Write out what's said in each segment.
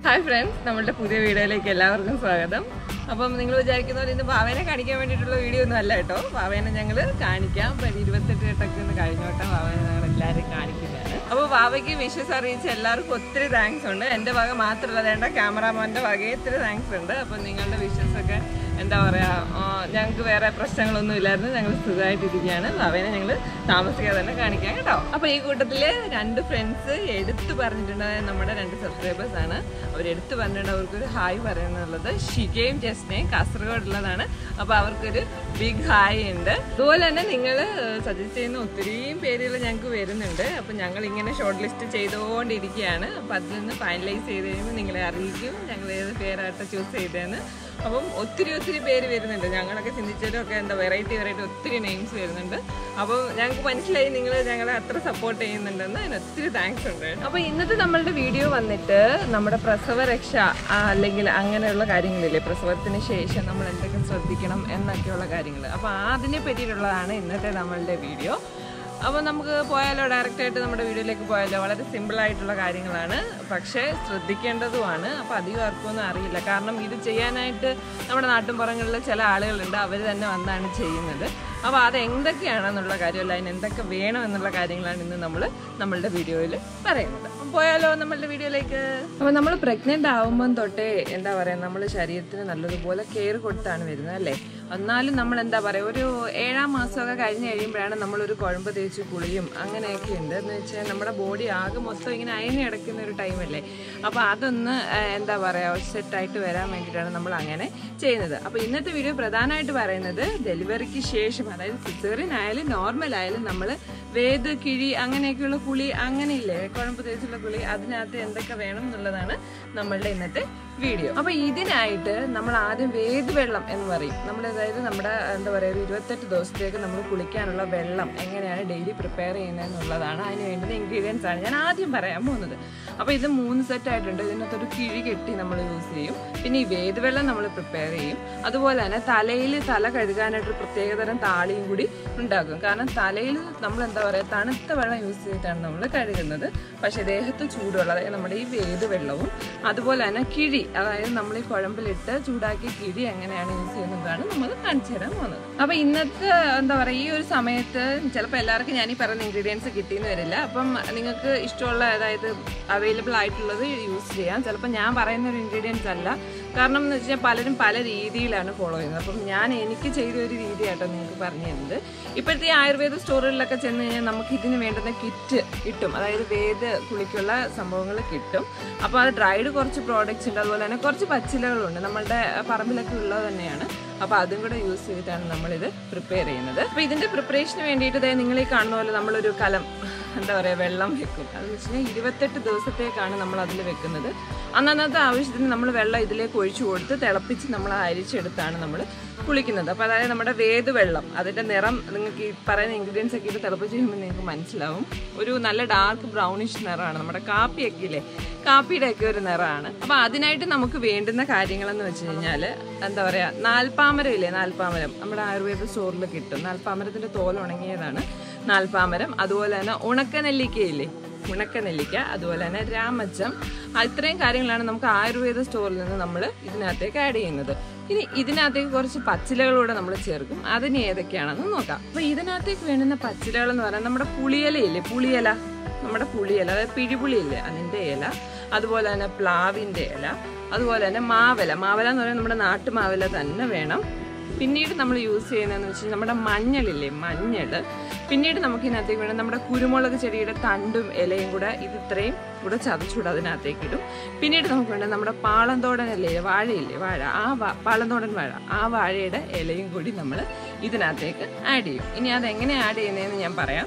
hi friends നമ്മളുടെ പുതിയ വീഡിയോയിലേക്ക് എല്ലാവർക്കും സ്വാഗതം അപ്പം നിങ്ങൾ വിചാരിക്കുന്ന പോലെ ഇന്ന് ഭാവേനെ കാണിക്കാൻ വേണ്ടിയിട്ടുള്ള വീഡിയോ ഒന്നും അല്ല കേട്ടോ ഭാവേനെ ഞങ്ങൾ കാണിക്കാം അപ്പം ഇരുപത്തെട്ട് എട്ടൊക്കെ ഒന്ന് കഴിഞ്ഞോട്ടെ ഭാവേനെ ഞങ്ങൾ എല്ലാവരും കാണിക്കുന്നതാണ് അപ്പോൾ ഭാവയ്ക്ക് വിഷസ് അറിയിച്ച എല്ലാവർക്കും ഒത്തിരി താങ്ക്സ് ഉണ്ട് എൻ്റെ വക മാത്രമല്ല വേണ്ട ക്യാമറാമാൻ്റെ വകയെ ഒത്തിരി താങ്ക്സ് ഉണ്ട് അപ്പം നിങ്ങളുടെ വിഷസ് ഒക്കെ എന്താ പറയുക ഞങ്ങൾക്ക് വേറെ പ്രശ്നങ്ങളൊന്നും ഇല്ലായിരുന്നു ഞങ്ങൾ സുഖമായിട്ടിരിക്കുകയാണ് ഭാവേനെ ഞങ്ങൾ താമസിക്കാതെ തന്നെ കാണിക്കാം കേട്ടോ അപ്പോൾ ഈ കൂട്ടത്തിൽ രണ്ട് ഫ്രണ്ട്സ് എടുത്തു പറഞ്ഞിട്ടുണ്ട് അതായത് നമ്മുടെ രണ്ട് സബ്സ്ക്രൈബേഴ്സ് ആണ് അവർ എടുത്തു പറഞ്ഞിട്ടുണ്ട് അവർക്കൊരു ഹായ് പറയുന്നുള്ളത് ഷികയും ജസ്നയും കാസർഗോഡുള്ളതാണ് അപ്പോൾ അവർക്കൊരു ബിഗ് ഹായ് ഉണ്ട് അതുപോലെ തന്നെ നിങ്ങൾ സജസ്റ്റ് ചെയ്യുന്ന ഒത്തിരിയും പേരുകൾ ഞങ്ങൾക്ക് വരുന്നുണ്ട് അപ്പോൾ ഞങ്ങൾ ഇങ്ങനെ ഷോർട്ട് ലിസ്റ്റ് ചെയ്തുകൊണ്ടിരിക്കുകയാണ് അപ്പോൾ അതിൽ നിന്ന് ഫൈനലൈസ് ചെയ്ത് കഴിയുമ്പോൾ നിങ്ങളെ അറിയിക്കും ഞങ്ങൾ ഏത് പേരായിട്ട് ചൂസ് ചെയ്തതെന്ന് അപ്പം ഒത്തിരി ഒത്തിരി പേര് വരുന്നുണ്ട് ഞങ്ങളൊക്കെ ചിന്തിച്ചതിലൊക്കെ എന്താ വെറൈറ്റി വെറൈറ്റി ഒത്തിരി നെയിംസ് വരുന്നുണ്ട് അപ്പോൾ ഞങ്ങൾക്ക് മനസ്സിലായി നിങ്ങൾ ഞങ്ങളെ അത്ര സപ്പോർട്ട് ചെയ്യുന്നുണ്ടെന്ന് അതിന് ഒത്തിരി താങ്ക്സ് ഉണ്ട് അപ്പോൾ ഇന്നത്തെ നമ്മളുടെ വീഡിയോ വന്നിട്ട് നമ്മുടെ പ്രസവ രക്ഷ ആ, അല്ലെങ്കിൽ അങ്ങനെയുള്ള കാര്യങ്ങളില്ലേ പ്രസവത്തിന് ശേഷം നമ്മൾ എന്തൊക്കെ ശ്രദ്ധിക്കണം എന്നൊക്കെയുള്ള കാര്യങ്ങൾ അപ്പോൾ അതിനെ പറ്റിയിട്ടുള്ളതാണ് ഇന്നത്തെ നമ്മളുടെ വീഡിയോ അപ്പോൾ നമുക്ക് പോയാലോ ഡയറക്റ്റ് ആയിട്ട് നമ്മുടെ വീഡിയോയിലേക്ക് പോയാലോ വളരെ സിമ്പിൾ ആയിട്ടുള്ള കാര്യങ്ങളാണ് പക്ഷേ ശ്രദ്ധിക്കേണ്ടതുമാണ് അപ്പോൾ അധികം ആർക്കൊന്നും അറിയില്ല കാരണം ഇത് ചെയ്യാനായിട്ട് നമ്മുടെ നാട്ടിൻപുറങ്ങളിൽ ചില ആളുകളുണ്ട് അവർ തന്നെ വന്നാണ് ചെയ്യുന്നത് അപ്പോൾ അത് എന്തൊക്കെയാണെന്നുള്ള കാര്യമല്ല അതിന് എന്തൊക്കെ വേണം എന്നുള്ള കാര്യങ്ങളാണ് ഇന്ന് നമ്മൾ നമ്മളുടെ വീഡിയോയിൽ പറയുന്നത് അപ്പം പോയാലോ നമ്മളുടെ വീഡിയോയിലേക്ക് അപ്പോൾ നമ്മൾ പ്രഗ്നൻ്റ് ആവുമ്പം തൊട്ടേ എന്താ പറയുക നമ്മൾ ശരീരത്തിന് നല്ലതുപോലെ കെയർ കൊടുത്താണ് വരുന്നത് അല്ലേ എന്നാലും നമ്മൾ എന്താ പറയുക ഒരു ഏഴാം മാസമൊക്കെ കഴിഞ്ഞ് കഴിയുമ്പോഴാണ് നമ്മളൊരു കുഴമ്പ് തേച്ച് കുളിയും അങ്ങനെയൊക്കെ ഉണ്ട് എന്ന് വെച്ചാൽ നമ്മുടെ ബോഡി ആകെ മൊത്തം ഇങ്ങനെ അയഞ്ഞ് കിടക്കുന്ന ഒരു ടൈമല്ലേ അപ്പോൾ അതൊന്ന് ആ, എന്താ പറയുക സെറ്റായിട്ട് വരാൻ വേണ്ടിയിട്ടാണ് നമ്മൾ അങ്ങനെ ചെയ്യുന്നത് അപ്പോൾ ഇന്നത്തെ വീഡിയോ പ്രധാനമായിട്ട് പറയുന്നത് ഡെലിവറിക്ക് ശേഷം അതായത് സിസേറിയൻ ആയാലും നോർമൽ ആയാലും നമ്മൾ വേദ് കിഴി അങ്ങനെയൊക്കെയുള്ള കുളി അങ്ങനെയില്ലേ കുഴമ്പ് തേച്ചുള്ള കുളി അതിനകത്ത് എന്തൊക്കെ വേണം എന്നുള്ളതാണ് നമ്മളുടെ ഇന്നത്തെ വീഡിയോ അപ്പൊ ഇതിനായിട്ട് നമ്മൾ ആദ്യം വേദ് വെള്ളം എന്ന് പറയും നമ്മൾ അതായത് നമ്മുടെ എന്താ പറയുക ഒരു ഇരുപത്തെട്ട് ദിവസത്തേക്ക് നമ്മൾ കുളിക്കാനുള്ള വെള്ളം എങ്ങനെയാണ് ഡെയിലി പ്രിപ്പയർ ചെയ്യുന്നത് എന്നുള്ളതാണ് അതിന് വേണ്ടുന്ന ഇൻഗ്രീഡിയൻസ് ആണ് ഞാൻ ആദ്യം പറയാൻ പോകുന്നത് അപ്പോൾ ഇത് മൂന്ന് സെറ്റ് ആയിട്ടുണ്ട് ഇതിനകത്തൊരു കിഴി കെട്ടി നമ്മൾ യൂസ് ചെയ്യും പിന്നെ ഈ വേദ് വെള്ളം നമ്മൾ പ്രിപ്പയർ ചെയ്യും അതുപോലെ തന്നെ തലയിൽ തല കഴുകാനായിട്ട് ഒരു പ്രത്യേകതരം താളിയും കൂടി ഉണ്ടാക്കും കാരണം തലയിൽ നമ്മൾ എന്താ പറയുക തണുത്ത വെള്ളം യൂസ് ചെയ്തിട്ടാണ് നമ്മൾ കഴുകുന്നത് പക്ഷേ ദേഹത്ത് ചൂടുവെള്ളം അതായത് നമ്മുടെ ഈ വേദ് വെള്ളവും അതുപോലെ തന്നെ കിഴി അതായത് നമ്മൾ ഈ കുഴമ്പിലിട്ട് ചൂടാക്കിയ കിഴി എങ്ങനെയാണ് യൂസ് ചെയ്യുന്നതാണ് നമ്മൾ കാണിച്ചു തരാൻ പോകുന്നത് അപ്പോൾ ഇന്നത്തെ എന്താ പറയുക ഈ ഒരു സമയത്ത് ചിലപ്പോൾ എല്ലാവർക്കും ഞാൻ ഈ പറയുന്ന ഇൻഗ്രീഡിയൻസ് കിട്ടിയെന്ന് വരില്ല അപ്പം നിങ്ങൾക്ക് ഇഷ്ടമുള്ള അതായത് അവൈലബിൾ ആയിട്ടുള്ളത് യൂസ് ചെയ്യാം ചിലപ്പോൾ ഞാൻ പറയുന്ന ഒരു ഇൻഗ്രീഡിയൻസ് അല്ല കാരണം എന്ന് വെച്ചാൽ പലരും പല രീതിയിലാണ് ഫോളോ ചെയ്യുന്നത് അപ്പം ഞാൻ എനിക്ക് ചെയ്ത ഒരു രീതിയായിട്ടോ നിങ്ങൾക്ക് പറഞ്ഞു തരുന്നത് ഇപ്പോഴത്തെ ഈ ആയുർവേദ സ്റ്റോറുകളിലൊക്കെ ചെന്ന് കഴിഞ്ഞാൽ നമുക്ക് ഇതിന് വേണ്ടുന്ന കിറ്റ് കിട്ടും അതായത് വേദ കുളിക്കുള്ള സംഭവങ്ങൾ കിട്ടും അപ്പോൾ അത് ഡ്രൈഡ് കുറച്ച് പ്രോഡക്റ്റ്സ് ഉണ്ട് അതുപോലെ തന്നെ കുറച്ച് പച്ചിലകളുണ്ട് നമ്മളുടെ പറമ്പിലൊക്കെ ഉള്ളത് തന്നെയാണ് അപ്പോൾ അതും കൂടെ യൂസ് ചെയ്തിട്ടാണ് നമ്മളിത് പ്രിപ്പയർ ചെയ്യുന്നത് അപ്പോൾ ഇതിൻ്റെ പ്രിപ്പറേഷന് വേണ്ടിയിട്ട് ദേ നിങ്ങൾ ഈ കാണുന്ന പോലെ നമ്മളൊരു കലം എന്താ പറയുക വെള്ളം വെക്കും അതെന്ന് വെച്ച് കഴിഞ്ഞാൽ ഇരുപത്തെട്ട് ദിവസത്തേക്കാണ് നമ്മൾ അതിൽ വെക്കുന്നത് അന്നന്നത്തെ ആവശ്യത്തിന് നമ്മൾ വെള്ളം ഇതിലേക്ക് ഒഴിച്ചു കൊടുത്ത് തിളപ്പിച്ച് നമ്മൾ അരിച്ചെടുത്താണ് നമ്മൾ കുളിക്കുന്നത് അപ്പോൾ അതായത് നമ്മുടെ വേത് വെള്ളം അതിൻ്റെ നിറം നിങ്ങൾക്ക് ഈ പറയുന്ന ഇൻഗ്രീഡിയൻസ് ഒക്കെ ഇത് തിളപ്പിച്ച് കഴിയുമ്പോൾ നിങ്ങൾക്ക് മനസ്സിലാവും ഒരു നല്ല ഡാർക്ക് ബ്രൗണിഷ് നിറമാണ് നമ്മുടെ കാപ്പിയൊക്കെ ഇല്ലേ കാപ്പിയുടെ ഒക്കെ ഒരു നിറമാണ് അപ്പോൾ അതിനായിട്ട് നമുക്ക് വേണ്ടുന്ന കാര്യങ്ങളെന്ന് വെച്ച് കഴിഞ്ഞാൽ എന്താ പറയുക നാൽപ്പാമരം ഇല്ലേ നാൽപ്പാമരം നമ്മുടെ ആയുർവേദ സ്റ്റോറിൽ കിട്ടും നാൽപ്പാമരത്തിൻ്റെ തോൽ ഉണങ്ങിയതാണ് നാൽപ്പാമരം അതുപോലെ തന്നെ ഉണക്കനെല്ലിക്കയില്ലേ ഉണക്കനെല്ലിക്ക അതുപോലെ തന്നെ രാമച്ചം ആ, ഇത്രയും കാര്യങ്ങളാണ് നമുക്ക് ആയുർവേദ സ്റ്റോറിൽ നിന്ന് നമ്മൾ ഇതിനകത്തേക്ക് ആഡ് ചെയ്യുന്നത് ഇനി ഇതിനകത്തേക്ക് കുറച്ച് പച്ചിലകളൂടെ നമ്മൾ ചേർക്കും അതിന് ഏതൊക്കെയാണെന്ന് നോക്കാം അപ്പൊ ഇതിനകത്തേക്ക് വേണ്ടുന്ന പച്ചിലകൾ എന്ന് പറയുന്നത് നമ്മുടെ പുളിയിലയില്ലേ പുളിയില നമ്മുടെ പുളിയില അതായത് പിഴിപുളിയില്ലേ അതിന്റെ ഇല അതുപോലെ തന്നെ പ്ലാവിന്റെ ഇല അതുപോലെ തന്നെ മാവല മാവല എന്ന് പറയുന്നത് നമ്മുടെ നാട്ടുമാവല തന്നെ വേണം പിന്നീട് നമ്മൾ യൂസ് ചെയ്യുന്നതെന്ന് വെച്ചാൽ നമ്മുടെ മഞ്ഞളില്ലേ മഞ്ഞൾ പിന്നീട് നമുക്ക് ഇതിനകത്തേക്ക് വേണം നമ്മുടെ കുരുമുളക് ചെടിയുടെ തണ്ടും ഇലയും കൂടെ ഇത് ഇത്രയും കൂടെ ചതച്ചുകൂടെ അതിനകത്തേക്ക് ഇടും പിന്നീട് നമുക്ക് വേണ്ടത് നമ്മുടെ പാളന്തോടൻ ഇലയില്ലേ വാഴയില്ലേ വാഴ ആ വാ പാളന്തോടൻ വാഴ ആ വാഴയുടെ ഇലയും കൂടി നമ്മൾ ഇതിനകത്തേക്ക് ആഡ് ചെയ്യും ഇനി അതെങ്ങനെ ആഡ് ചെയ്യുന്നതെന്ന് ഞാൻ പറയാം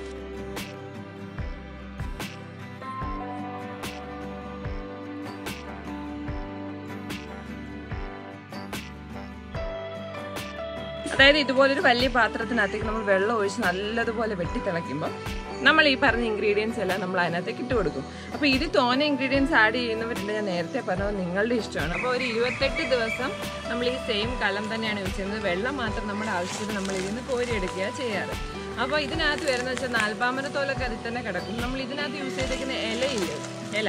അതായത് ഇതുപോലൊരു വലിയ പാത്രത്തിനകത്തേക്ക് നമ്മൾ വെള്ളം ഒഴിച്ച് നല്ലതുപോലെ വെട്ടി തിളയ്ക്കുമ്പോൾ നമ്മൾ ഈ പറഞ്ഞ ഇൻഗ്രീഡിയൻസ് എല്ലാം നമ്മൾ അതിനകത്തേക്ക് ഇട്ട് കൊടുക്കും അപ്പോൾ ഇത് തോനെ ഇൻഗ്രീഡിയൻസ് ആഡ് ചെയ്യുന്നവരുണ്ട് ഞാൻ നേരത്തെ പറഞ്ഞത് നിങ്ങളുടെ ഇഷ്ടമാണ് അപ്പോൾ ഒരു ഇരുപത്തെട്ട് ദിവസം നമ്മൾ ഈ സെയിം കലം തന്നെയാണ് യൂസ് ചെയ്യുന്നത് വെള്ളം മാത്രം നമ്മുടെ ആവശ്യത്തിന് നമ്മൾ ഇതിന് കോരിയെടുക്കുക ചെയ്യാറ് അപ്പോൾ ഇതിനകത്ത് വരുന്ന വെച്ചാൽ നാൽപ്പാമരത്തോലൊക്കെ അതിൽ തന്നെ കിടക്കും നമ്മൾ ഇതിനകത്ത് യൂസ് ചെയ്തേക്കുന്ന ഇലയില്ലേ ഇല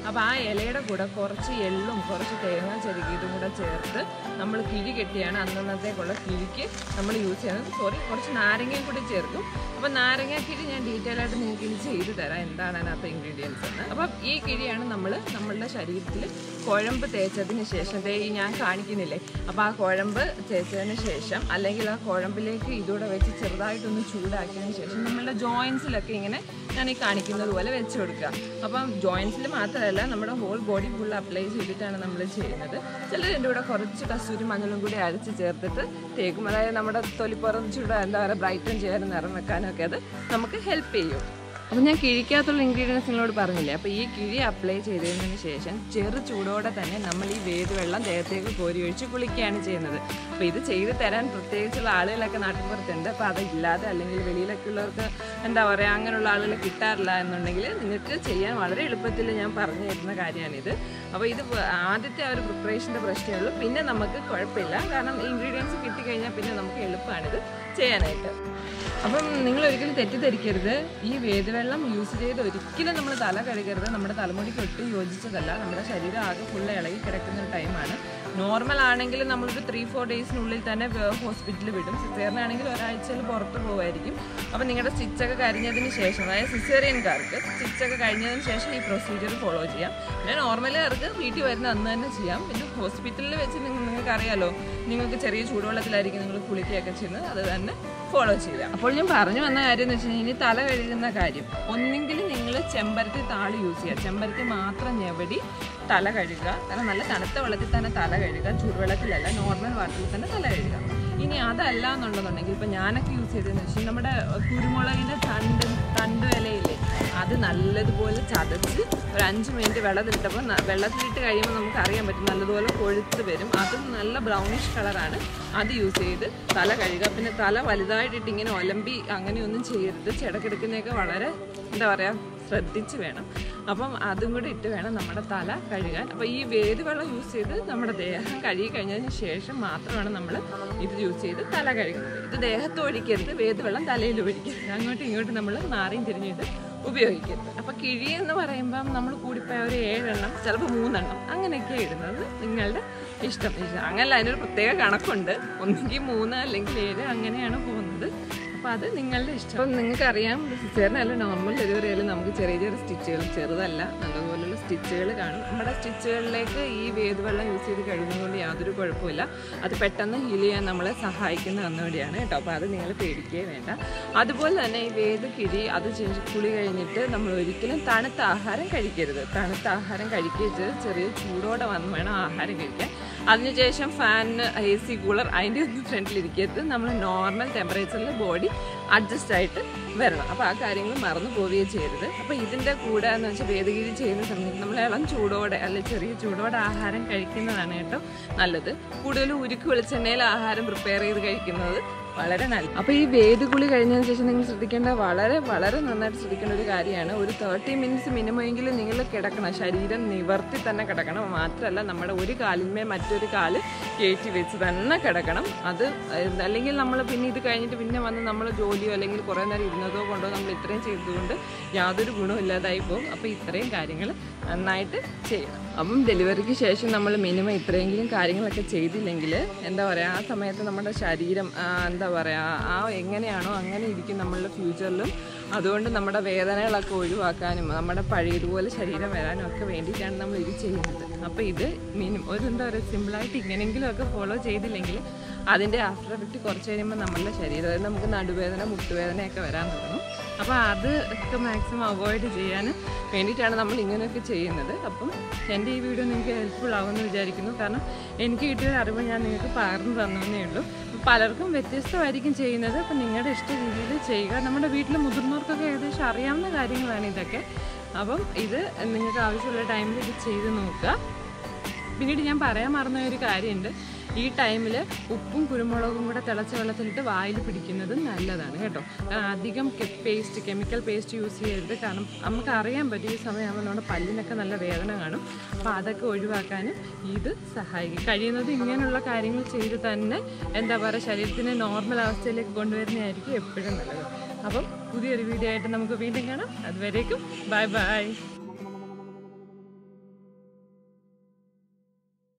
അപ്പോൾ ആ ഇലയുടെ കൂടെ കുറച്ച് എള്ളും കുറച്ച് തേങ്ങ ചെരുകിയതും കൂടെ ചേർത്ത് നമ്മൾ കിഴി കെട്ടിയാണ് അന്നന്നത്തേക്കുള്ള കിഴിക്ക് നമ്മൾ യൂസ് ചെയ്യുന്നത് സോറി കുറച്ച് നാരങ്ങയും കൂടി ചേർക്കും അപ്പോൾ നാരങ്ങ കിഴി ഞാൻ ഡീറ്റെയിൽ ആയിട്ട് നിങ്ങൾക്ക് ഇനി ചെയ്തു തരാം എന്താണ് അതിനകത്ത് ഇൻഗ്രീഡിയൻസ് എന്ന് അപ്പം ഈ കിഴിയാണ് നമ്മൾ നമ്മളുടെ ശരീരത്തിൽ കുഴമ്പ് തേച്ചതിന് ശേഷം ദേ ഈ ഞാൻ കാണിക്കുന്നില്ലേ അപ്പോൾ ആ കുഴമ്പ് തേച്ചതിന് ശേഷം അല്ലെങ്കിൽ ആ കുഴമ്പിലേക്ക് ഇതൂടെ വെച്ച് ചെറുതായിട്ടൊന്ന് ചൂടാക്കിയതിന് ശേഷം നമ്മളുടെ ജോയിൻസിലൊക്കെ ഇങ്ങനെ ഞാൻ ഈ കാണിക്കുന്നത് പോലെ വെച്ച് കൊടുക്കുക അപ്പം ജോയിൻസിൽ മാത്രമല്ല നമ്മുടെ ഹോൾ ബോഡി ഫുൾ അപ്ലൈ ചെയ്തിട്ടാണ് നമ്മൾ ചെയ്യുന്നത് ചിലർ എൻ്റെ കൂടെ കുറച്ച് കസൂരി മഞ്ഞളും കൂടി അരച്ച് ചേർത്തിട്ട് തേക്കും അതായത് നമ്മുടെ തൊലിപ്പുറം ചൂട് എന്താ പറയുക ബ്രൈറ്റൻ ചെയ്യാനും നിറം വെക്കാനും ഒക്കെ അത് നമുക്ക് ഹെൽപ്പ് ചെയ്യും അപ്പം ഞാൻ കിഴിക്കകത്തുള്ള ഇൻഗ്രീഡിയൻസ് നിങ്ങളോട് പറഞ്ഞില്ലേ അപ്പോൾ ഈ കിഴി അപ്ലൈ ചെയ്തതിന് ശേഷം ചെറു ചൂടോടെ തന്നെ നമ്മൾ ഈ വേത് വെള്ളം ദേഹത്തേക്ക് കോരി ഒഴിച്ച് കുളിക്കുകയാണ് ചെയ്യുന്നത് അപ്പോൾ ഇത് ചെയ്ത് തരാൻ പ്രത്യേകിച്ചുള്ള ആളുകളൊക്കെ നാട്ടിൻപുറത്തുണ്ട് അപ്പോൾ അതില്ലാതെ അല്ലെങ്കിൽ വെളിയിലൊക്കെ ഉള്ളവർക്ക് എന്താ പറയുക അങ്ങനെയുള്ള ആളുകൾ കിട്ടാറില്ല എന്നുണ്ടെങ്കിൽ നിങ്ങൾക്ക് ചെയ്യാൻ വളരെ എളുപ്പത്തിൽ ഞാൻ പറഞ്ഞു തരുന്ന കാര്യമാണിത് അപ്പോൾ ഇത് വ- ആദ്യത്തെ ആ ഒരു പ്രിപ്പറേഷൻ്റെ പ്രശ്നമേ ഉള്ളൂ പിന്നെ നമുക്ക് കുഴപ്പമില്ല കാരണം ഇൻഗ്രീഡിയൻസ് കിട്ടിക്കഴിഞ്ഞാൽ പിന്നെ നമുക്ക് എളുപ്പമാണിത് ചെയ്യാനായിട്ട് അപ്പം നിങ്ങൾ ഒരിക്കലും തെറ്റിദ്ധരിക്കരുത് ഈ വേദവെള്ളം യൂസ് ചെയ്ത് ഒരിക്കലും നമ്മൾ തല കഴുകരുത് നമ്മുടെ തലമുടിക്ക് ഒട്ടും യോജിച്ചതല്ല നമ്മുടെ ശരീരം ആകെ ഫുള്ള് ഇളകി കിടക്കുന്ന ഒരു ടൈമാണ് നോർമൽ ആണെങ്കിൽ നമ്മളൊരു ത്രീ ഫോർ ഡേയ്സിനുള്ളിൽ തന്നെ ഹോസ്പിറ്റലിൽ വിടും സിസേറിനാണെങ്കിൽ ഒരാഴ്ചയിൽ പുറത്ത് പോകുമായിരിക്കും അപ്പം നിങ്ങളുടെ സ്റ്റിച്ചൊക്കെ കഴിഞ്ഞതിന് ശേഷം അതായത് സിസേറിയൻകാർക്ക് സ്റ്റിച്ചൊക്കെ കഴിഞ്ഞതിന് ശേഷം ഈ പ്രൊസീജിയർ ഫോളോ ചെയ്യാം പിന്നെ നോർമലുകാർക്ക് വീട്ടിൽ വരുന്ന അന്ന് തന്നെ ചെയ്യാം പിന്നെ ഹോസ്പിറ്റലിൽ വെച്ച് നിങ്ങൾ നിങ്ങൾക്ക് അറിയാലോ നിങ്ങൾക്ക് ചെറിയ ചൂടുവെള്ളത്തിലായിരിക്കും നിങ്ങൾ കുളിക്കുകയൊക്കെ ചെയ്യുന്നത് അത് തന്നെ ഫോളോ ചെയ്യുക അപ്പോൾ ഞാൻ പറഞ്ഞു വന്ന കാര്യം എന്ന് വെച്ച് കഴിഞ്ഞാൽ ഇനി തല കഴുകുന്ന കാര്യം ഒന്നെങ്കിൽ നിങ്ങൾ ചെമ്പരത്തി താളി യൂസ് ചെയ്യുക ചെമ്പരത്തി മാത്രം ഞെവടി തല കഴുകുക കാരണം നല്ല തണുത്ത വെള്ളത്തിൽ തന്നെ തല കഴുകുക ചൂടുവെള്ളത്തിലല്ല നോർമൽ വാട്ടറിൽ തന്നെ തല കഴുകുക ഇനി അതല്ല എന്നുണ്ടെന്നുണ്ടെങ്കിൽ ഇപ്പം ഞാനൊക്കെ യൂസ് ചെയ്തതെന്ന് വെച്ചാൽ നമ്മുടെ കുരുമുളകിൻ്റെ തണ്ട് തണ്ട് ഇലയില്ലേ അത് നല്ലതുപോലെ ചതച്ച് ഒരു അഞ്ച് മിനിറ്റ് വെള്ളത്തിലിട്ടപ്പോൾ ന- വെള്ളത്തിലിട്ട് കഴിയുമ്പോൾ നമുക്ക് അറിയാൻ പറ്റും നല്ലതുപോലെ കൊഴുത്ത് വരും അതും നല്ല ബ്രൗണിഷ് കളറാണ് അത് യൂസ് ചെയ്ത് തല കഴുകുക പിന്നെ തല വലുതായിട്ടിട്ട് ഇങ്ങനെ ഒലമ്പി അങ്ങനെയൊന്നും ചെയ്യരുത് ചിടക്കെടുക്കുന്നതൊക്കെ വളരെ എന്താ പറയുക ശ്രദ്ധിച്ച് വേണം അപ്പം അതും കൂടി ഇട്ട് വേണം നമ്മുടെ തല കഴുകാൻ അപ്പോൾ ഈ വേത് വെള്ളം യൂസ് ചെയ്ത് നമ്മുടെ ദേഹം കഴുകി കഴിഞ്ഞതിന് ശേഷം മാത്രമാണ് നമ്മൾ ഇത് യൂസ് ചെയ്ത് തല കഴുകുന്നത് ഇത് ദേഹത്ത് ഒഴിക്കരുത് വേത് വെള്ളം തലയിൽ ഒഴിക്കരുത് അങ്ങോട്ടും ഇങ്ങോട്ടും നമ്മൾ മാറിയും തിരിഞ്ഞിട്ട് ഉപയോഗിക്കരുത് അപ്പോൾ കിഴി എന്ന് പറയുമ്പം നമ്മൾ കൂടിപ്പോയ ഒരു ഏഴെണ്ണം ചിലപ്പോൾ മൂന്നെണ്ണം അങ്ങനെയൊക്കെ ഇടുന്നത് നിങ്ങളുടെ ഇഷ്ടം ഇഷ്ടം അങ്ങനല്ല അതിനൊരു പ്രത്യേക കണക്കുണ്ട് ഒന്നുകിൽ മൂന്ന് അല്ലെങ്കിൽ ഏഴ് അങ്ങനെയാണ് പോകുന്നത് അപ്പോൾ അത് നിങ്ങളുടെ ഇഷ്ടം അപ്പം നിങ്ങൾക്കറിയാം സിസേറിനല്ല നോർമൽ ഡെലിവറി ആയാലും നമുക്ക് ചെറിയ ചെറിയ സ്റ്റിച്ചുകൾ ചെറുതല്ല നല്ലതുപോലുള്ള സ്റ്റിച്ചുകൾ കാണും നമ്മുടെ സ്റ്റിച്ചുകളിലേക്ക് ഈ വേദവെള്ളം യൂസ് ചെയ്ത് കഴിയുന്നതുകൊണ്ട് യാതൊരു കുഴപ്പമില്ല അത് പെട്ടെന്ന് ഹീൽ ചെയ്യാൻ നമ്മളെ സഹായിക്കുന്ന ഒന്നുകൂടിയാണ് കേട്ടോ അപ്പോൾ അത് നിങ്ങൾ പേടിക്കുകയേ വേണ്ട അതുപോലെ തന്നെ ഈ വേദ കിഴി അത് ശേഷം കുളി കഴിഞ്ഞിട്ട് നമ്മൾ ഒരിക്കലും തണുത്ത ആഹാരം കഴിക്കരുത് തണുത്ത ആഹാരം കഴിക്കരുത് ചെറിയ ചൂടോടെ വന്ന് വേണം ആഹാരം കഴിക്കാൻ അതിനുശേഷം ഫാനിന് എ സി കൂളർ അതിൻ്റെ ഒന്നും ഫ്രണ്ടിലിരിക്കരുത് നമ്മൾ നോർമൽ ടെമ്പറേച്ചറിൽ ബോഡി അഡ്ജസ്റ്റ് ആയിട്ട് വരണം അപ്പോൾ ആ കാര്യങ്ങൾ മറന്നു പോവുകയും ചെയ്യരുത് അപ്പോൾ ഇതിൻ്റെ കൂടെ എന്ന് വെച്ചാൽ വേദഗിരി ചെയ്യുന്ന സമയത്ത് നമ്മൾ ഇളം ചൂടോടെ അല്ലെ ചെറിയ ചൂടോടെ ആഹാരം കഴിക്കുന്നതാണ് കേട്ടോ നല്ലത് കൂടുതലും ഉരുക്ക് വെളിച്ചെണ്ണയിൽ ആഹാരം പ്രിപ്പയർ ചെയ്ത് കഴിക്കുന്നത് വളരെ നല്ലത് അപ്പോൾ ഈ വേദുകുളി കഴിഞ്ഞതിന് ശേഷം നിങ്ങൾ ശ്രദ്ധിക്കേണ്ട വളരെ വളരെ നന്നായിട്ട് ശ്രദ്ധിക്കേണ്ട ഒരു കാര്യമാണ് ഒരു തേർട്ടി മിനിറ്റ്സ് മിനിമം എങ്കിലും നിങ്ങൾ കിടക്കണം ശരീരം നിവർത്തി തന്നെ കിടക്കണം മാത്രമല്ല നമ്മുടെ ഒരു കാലിന്മേൽ മറ്റൊരു കാല് കയറ്റി വെച്ച് തന്നെ കിടക്കണം അത് ഏഹ്, അല്ലെങ്കിൽ നമ്മൾ പിന്നെ ഇത് കഴിഞ്ഞിട്ട് പിന്നെ വന്ന് നമ്മൾ ജോലിയോ അല്ലെങ്കിൽ കുറേ നേരം ഇരുന്നതോ കൊണ്ടോ നമ്മൾ ഇത്രയും ചെയ്തതുകൊണ്ട് യാതൊരു ഗുണവും ഇല്ലാതായി പോകും അപ്പോൾ ഇത്രയും കാര്യങ്ങൾ നന്നായിട്ട് ചെയ്യണം അപ്പം ഡെലിവറിക്ക് ശേഷം നമ്മൾ മിനിമം ഇത്രയെങ്കിലും കാര്യങ്ങളൊക്കെ ചെയ്തില്ലെങ്കിൽ എന്താ പറയുക ആ സമയത്ത് നമ്മുടെ ശരീരം ആ, എന്താ പറയുക ആ എങ്ങനെയാണോ അങ്ങനെ ഇരിക്കും നമ്മളുടെ ഫ്യൂച്ചറിലും അതുകൊണ്ട് നമ്മുടെ വേദനകളൊക്കെ ഒഴിവാക്കാനും നമ്മുടെ പഴയതുപോലെ ശരീരം വരാനും ഒക്കെ വേണ്ടിയിട്ടാണ് നമ്മൾ ഇത് ചെയ്യുന്നത് അപ്പോൾ ഇത് മിനിമം ഒരു എന്താ പറയുക സിമ്പിളായിട്ട് ഇങ്ങനെയെങ്കിലും ഒക്കെ ഫോളോ ചെയ്തില്ലെങ്കിൽ അതിൻ്റെ ആഫ്റ്റർ എഫക്റ്റ് കുറച്ച് കഴിയുമ്പോൾ നമ്മളുടെ ശരീരം അതായത് നമുക്ക് നടുവേദന മുട്ടുവേദനയൊക്കെ വരാൻ തുടങ്ങും അപ്പോൾ അത് ഒക്കെ മാക്സിമം അവോയ്ഡ് ചെയ്യാൻ വേണ്ടിയിട്ടാണ് നമ്മൾ ഇങ്ങനെയൊക്കെ ചെയ്യുന്നത് അപ്പം എൻ്റെ ഈ വീഡിയോ നിങ്ങൾക്ക് ഹെൽപ്ഫുൾ ആവുമെന്ന് വിചാരിക്കുന്നു കാരണം എനിക്ക് കിട്ടിയ അറിവ് ഞാൻ നിങ്ങൾക്ക് പകർന്നു തന്നേ ഉള്ളൂ അപ്പം പലർക്കും വ്യത്യസ്തമായിരിക്കും ചെയ്യുന്നത് അപ്പം നിങ്ങളുടെ ഇഷ്ട രീതിയിൽ ചെയ്യുക നമ്മുടെ വീട്ടിലെ മുതിർന്നവർക്കൊക്കെ ഏകദേശം അറിയാവുന്ന കാര്യങ്ങളാണ് ഇതൊക്കെ അപ്പം ഇത് നിങ്ങൾക്ക് ആവശ്യമുള്ള ടൈമിൽ ഇത് ചെയ്ത് നോക്കുക പിന്നീട് ഞാൻ പറയാൻ മറന്ന ഒരു കാര്യമുണ്ട് ഈ ടൈമിൽ ഉപ്പും കുരുമുളകും കൂടെ തിളച്ച വെള്ളത്തിലിട്ട് വായിൽ പിടിക്കുന്നത് നല്ലതാണ് കേട്ടോ കാരണം അധികം പേസ്റ്റ് കെമിക്കൽ പേസ്റ്റ് യൂസ് ചെയ്യരുത് കാരണം നമുക്ക് അറിയാൻ പറ്റും ഈ സമയമാകുമ്പോൾ നമ്മുടെ പല്ലിനൊക്കെ നല്ല വേദന കാണും അപ്പോൾ അതൊക്കെ ഒഴിവാക്കാനും ഇത് സഹായിക്കും കഴിയുന്നത് ഇങ്ങനെയുള്ള കാര്യങ്ങൾ ചെയ്ത് തന്നെ എന്താ പറയുക ശരീരത്തിനെ നോർമൽ അവസ്ഥയിലേക്ക് കൊണ്ടുവരുന്നതായിരിക്കും എപ്പോഴും നല്ലത് അപ്പം പുതിയൊരു വീഡിയോ ആയിട്ട് നമുക്ക് വീണ്ടും കാണാം അതുവരേക്കും ബൈ ബൈ